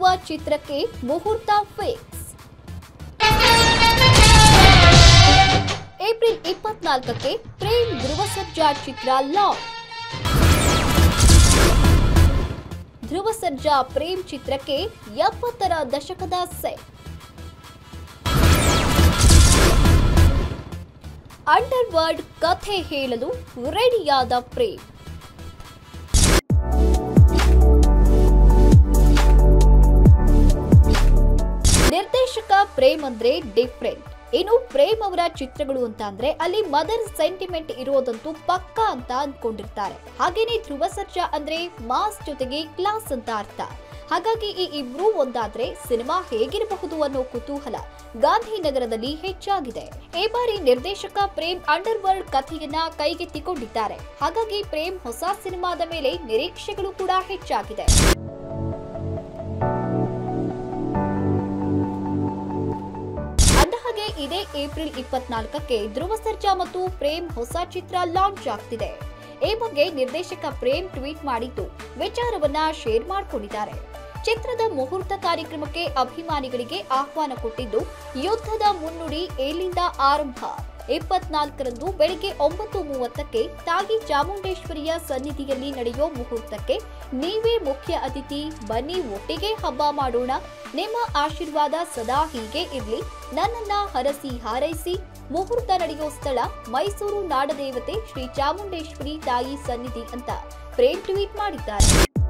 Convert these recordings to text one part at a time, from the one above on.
ಧ್ರುವ ಚಿತ್ರಕ್ಕೆ ಮುಹೂರ್ತ fix April ಇಪ್ಪತ್ನಾಲ್ಕಕ್ಕೆ ಪ್ರೇಮ್ ಧ್ರುವ ಸರ್ಜಾ ಚಿತ್ರ ಲಾಂಚ್ ಧ್ರುವ ಸರ್ಜಾ ಪ್ರೇಮ್ ಚಿತ್ರಕ್ಕೆ ಎಪ್ಪತ್ತರ ದಶಕದ ಸೆಟ್ ಅಂಡರ್ ವರ್ಲ್ಡ್ ಕಥೆ ಹೇಳಲು ರೆಡಿಯಾದ ಪ್ರೇಮ್ ನಿರ್ದೇಶಕ ಪ್ರೇಮ್ ಅಂದ್ರೆ ಡಿಫ್ರೆಂಟ್ ಇನ್ನು ಪ್ರೇಮ್ ಅವರ ಚಿತ್ರಗಳು ಅಂತ ಅಂದ್ರೆ ಅಲ್ಲಿ ಮದರ್ ಸೆಂಟಿಮೆಂಟ್ ಇರೋದಂತೂ ಪಕ್ಕಾ ಅಂತ ಅನ್ಕೊಂಡಿರ್ತಾರೆ ಹಾಗೇನೆ ಧ್ರುವ ಸರ್ಜಾ ಅಂದ್ರೆ ಮಾಸ್ ಜೊತೆಗೆ ಕ್ಲಾಸ್ ಅಂತ ಅರ್ಥ ಹಾಗಾಗಿ ಈ ಇಬ್ರು ಒಂದಾದ್ರೆ ಸಿನಿಮಾ ಹೇಗಿರಬಹುದು ಅನ್ನೋ ಕುತೂಹಲ ಗಾಂಧಿನಗರದಲ್ಲಿ ಹೆಚ್ಚಾಗಿದೆ ಈ ಬಾರಿ ನಿರ್ದೇಶಕ ಪ್ರೇಮ್ ಅಂಡರ್ ವರ್ಲ್ಡ್ ಕಥೆಯನ್ನ ಕೈಗೆತ್ತಿಕೊಂಡಿದ್ದಾರೆ ಹಾಗಾಗಿ ಪ್ರೇಮ್ ಹೊಸ ಸಿನಿಮಾದ ಮೇಲೆ ನಿರೀಕ್ಷೆಗಳು ಕೂಡ ಹೆಚ್ಚಾಗಿದೆ ಅಂದಹಾಗೆ ಇದೇ ಏಪ್ರಿಲ್ ಇಪ್ಪತ್ನಾಲ್ಕಕ್ಕೆ ಧ್ರುವ ಸರ್ಜಾ ಮತ್ತು ಪ್ರೇಮ್ ಹೊಸ ಚಿತ್ರ ಲಾಂಚ್ ಆಗ್ತಿದೆ ಈ ಬಗ್ಗೆ ನಿರ್ದೇಶಕ ಪ್ರೇಮ್ ಟ್ವೀಟ್ ಮಾಡಿದ್ದು ವಿಚಾರವನ್ನ ಶೇರ್ ಮಾಡಿಕೊಂಡಿದ್ದಾರೆ ಚಿತ್ರದ ಮುಹೂರ್ತ ಕಾರ್ಯಕ್ರಮಕ್ಕೆ ಅಭಿಮಾನಿಗಳಿಗೆ ಆಹ್ವಾನ ಕೊಟ್ಟಿದ್ದು ಯುದ್ಧದ ಮುನ್ನುಡಿ ಎಲ್ಲಿಂದ ಆರಂಭ ಇಪ್ಪತ್ನಾಲ್ಕರಂದು ಬೆಳಿಗ್ಗೆ ಒಂಬತ್ತು ಮೂವತ್ತಕ್ಕೆ ತಾಗಿ ಚಾಮುಂಡೇಶ್ವರಿಯ ಸನ್ನಿಧಿಯಲ್ಲಿ ನಡೆಯೋ ಮುಹೂರ್ತಕ್ಕೆ ನೀವೇ ಮುಖ್ಯ ಅತಿಥಿ ಬನ್ನಿ ಒಟ್ಟಿಗೆ ಹಬ್ಬ ಮಾಡೋಣ ನಿಮ್ಮ ಆಶೀರ್ವಾದ ಸದಾ ಹೀಗೆ ಇರ್ಲಿ ನನ್ನನ್ನ ಹರಸಿ ಹಾರೈಸಿ ಮುಹೂರ್ತ ನಡೆಯೋ ಸ್ಥಳ ಮೈಸೂರು ನಾಡದೇವತೆ ಶ್ರೀ ಚಾಮುಂಡೇಶ್ವರಿ ತಾಯಿ ಸನ್ನಿಧಿ ಅಂತ ಪ್ರೇಮ್ ಟ್ವೀಟ್ ಮಾಡಿದ್ದಾರೆ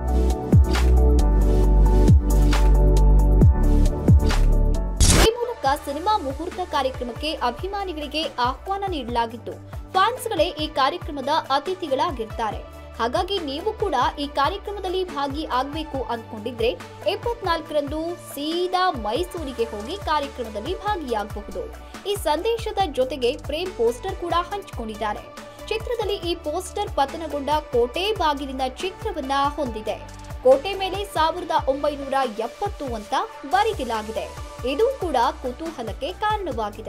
ಈ ಮೂಲಕ ಸಿನಿಮಾ ಮುಹೂರ್ತ ಕಾರ್ಯಕ್ರಮಕ್ಕೆ ಅಭಿಮಾನಿಗಳಿಗೆ ಆಹ್ವಾನ ನೀಡಲಾಗಿದ್ದು ಫ್ಯಾನ್ಸ್ಗಳೇ ಈ ಕಾರ್ಯಕ್ರಮದ ಅತಿಥಿಗಳಾಗಿರ್ತಾರೆ ಹಾಗಾಗಿ ನೀವು ಕೂಡ ಈ ಕಾರ್ಯಕ್ರಮದಲ್ಲಿ ಭಾಗಿ ಆಗ್ಬೇಕು ಅನ್ಕೊಂಡಿದ್ರೆ ಇಪ್ಪತ್ನಾಲ್ಕರಂದು ಸೀದಾ ಮೈಸೂರಿಗೆ ಹೋಗಿ ಕಾರ್ಯಕ್ರಮದಲ್ಲಿ ಭಾಗಿಯಾಗಬಹುದು ಈ ಸಂದೇಶದ ಜೊತೆಗೆ ಪ್ರೇಮ್ ಪೋಸ್ಟರ್ ಕೂಡ ಹಂಚಿಕೊಂಡಿದ್ದಾರೆ ಚಿತ್ರದಲ್ಲಿ ಈ ಪೋಸ್ಟರ್ ಪತನಗೊಂಡ ಕೋಟೆ ಬಾಗಿಲಿನ ಚಿತ್ರವನ್ನ ಹೊಂದಿದೆ ಕೋಟೆ ಮೇಲೆ ಸಾವಿರದ ಒಂಬೈನೂರ ಎಪ್ಪತ್ತು ಅಂತ ಬರೆಯಲಾಗಿದೆ ಇದು ಕೂಡ ಕುತೂಹಲಕ್ಕೆ ಕಾರಣವಾಗಿದೆ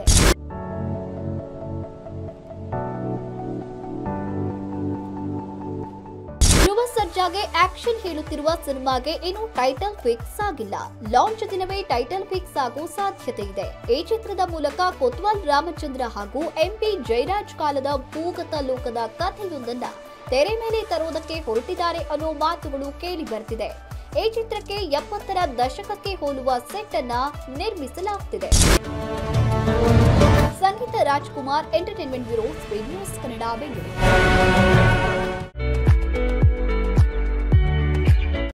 ಧ್ರುವ ಸರ್ಜಾಗೆ ಆಕ್ಷನ್ ಹೇಳುತ್ತಿರುವ ಸಿನಿಮಾಗೆ ಇನ್ನು ಟೈಟಲ್ ಫಿಕ್ಸ್ ಆಗಿಲ್ಲ ಲಾಂಚ್ ದಿನವೇ ಟೈಟಲ್ ಫಿಕ್ಸ್ ಆಗೋ ಸಾಧ್ಯತೆ ಇದೆ ಈ ಚಿತ್ರದ ಮೂಲಕ ಕೊತ್ವಾಲ್ ರಾಮಚಂದ್ರ ಹಾಗೂ ಎಂಪಿ ಜಯರಾಜ್ ಕಾಲದ ಭೂಗತ ಲೋಕದ ಕಥೆಯೊಂದನ್ನ ತೆರೆ ಮೇಲೆ ತರುವುದಕ್ಕೆ ಹೊರಟಿದ್ದಾರೆ ಅನ್ನೋ ಮಾತುಗಳು ಕೇಳಿ ಬರ್ತಿದೆ ಈ ಚಿತ್ರಕ್ಕೆ ಎಪ್ಪತ್ತರ ದಶಕಕ್ಕೆ ಹೋಲುವ ಸೆಟ್ ಅನ್ನ ನಿರ್ಮಿಸಲಾಗ್ತಿದೆ ಸಂಗೀತ Rajkumar entertainment bureau speed news Kannada Bengaluru